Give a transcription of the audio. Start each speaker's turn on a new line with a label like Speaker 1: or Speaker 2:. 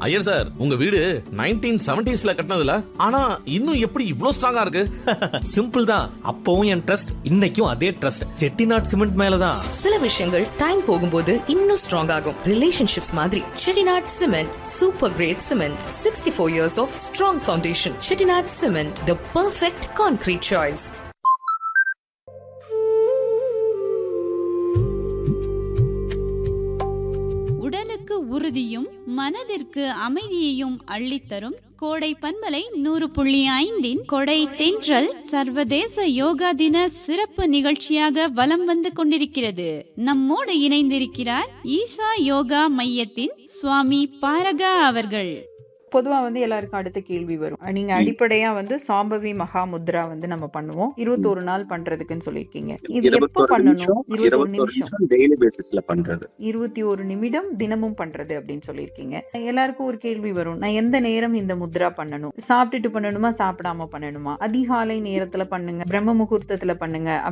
Speaker 1: Iyer sir உங்க வீடு nineteen செவன்டிஸ்ல கட்டினதுல ஆனா இன்னும் எப்படி இவ்ளோ ஸ்ட்ராங்கா இருக்கு
Speaker 2: சிம்பிள் தான் அப்பவும் என் ட்ரஸ்ட் இன்னைக்கும் அதே ட்ரஸ்ட் செட்டிநாட் சிமெண்ட் மேலதான்
Speaker 3: சில விஷயங்கள் டைம் போகும்போது இன்னும் ஸ்ட்ராங் ஆகும் ரிலேஷன்ஷிப்ஸ் மாதிரி Chettinad cement super great cement sixty four years of strong foundation Chettinad cement the perfect concrete choice
Speaker 4: உடலுக்கு உறுதியும் மனதிற்கு அமைதியையும் அள்ளித்தரும் கோடை பண்பலை நூறு புள்ளி ஐந்தின் கொடை தென்றல் சர்வதேச யோகா தின சிறப்பு நிகழ்ச்சியாக வலம் வந்து கொண்டிருக்கிறது நம்மோடு இணைந்திருக்கிறார் ஈஷா யோகா மையத்தின் சுவாமி பாரகா அவர்கள்
Speaker 5: பொதுவா வந்து எல்லாருக்கும் அடுத்த கேள்வி வரும் நீங்க அடிப்படையா வந்து சாம்பவி மகா முத்ரா வந்து நம்ம பண்ணுவோம் இருபத்தோரு நாள் பண்றதுக்குன்னு சொல்லியிருக்கீங்க இது எப்ப
Speaker 6: இருபத்தொரு
Speaker 5: பண்ணணும்
Speaker 6: நிமிஷம்
Speaker 5: இருபத்தோரு
Speaker 6: இருபத்தொரு
Speaker 5: நிமிஷம்
Speaker 6: நிமிஷம் டெய்லி பேசிஸ்ல பண்றது
Speaker 5: இருபத்தி ஒரு நிமிடம் தினமும் பண்றது அப்படின்னு சொல்லியிருக்கீங்க எல்லாருக்கும் ஒரு கேள்வி வரும் நான் எந்த நேரம் இந்த முத்ரா பண்ணணும் சாப்பிட்டுட்டு பண்ணணுமா சாப்பிடாம பண்ணணுமா அதிகாலை நேரத்துல பண்ணுங்க பிரம்ம முகூர்த்தத்துல பண்ணுங்க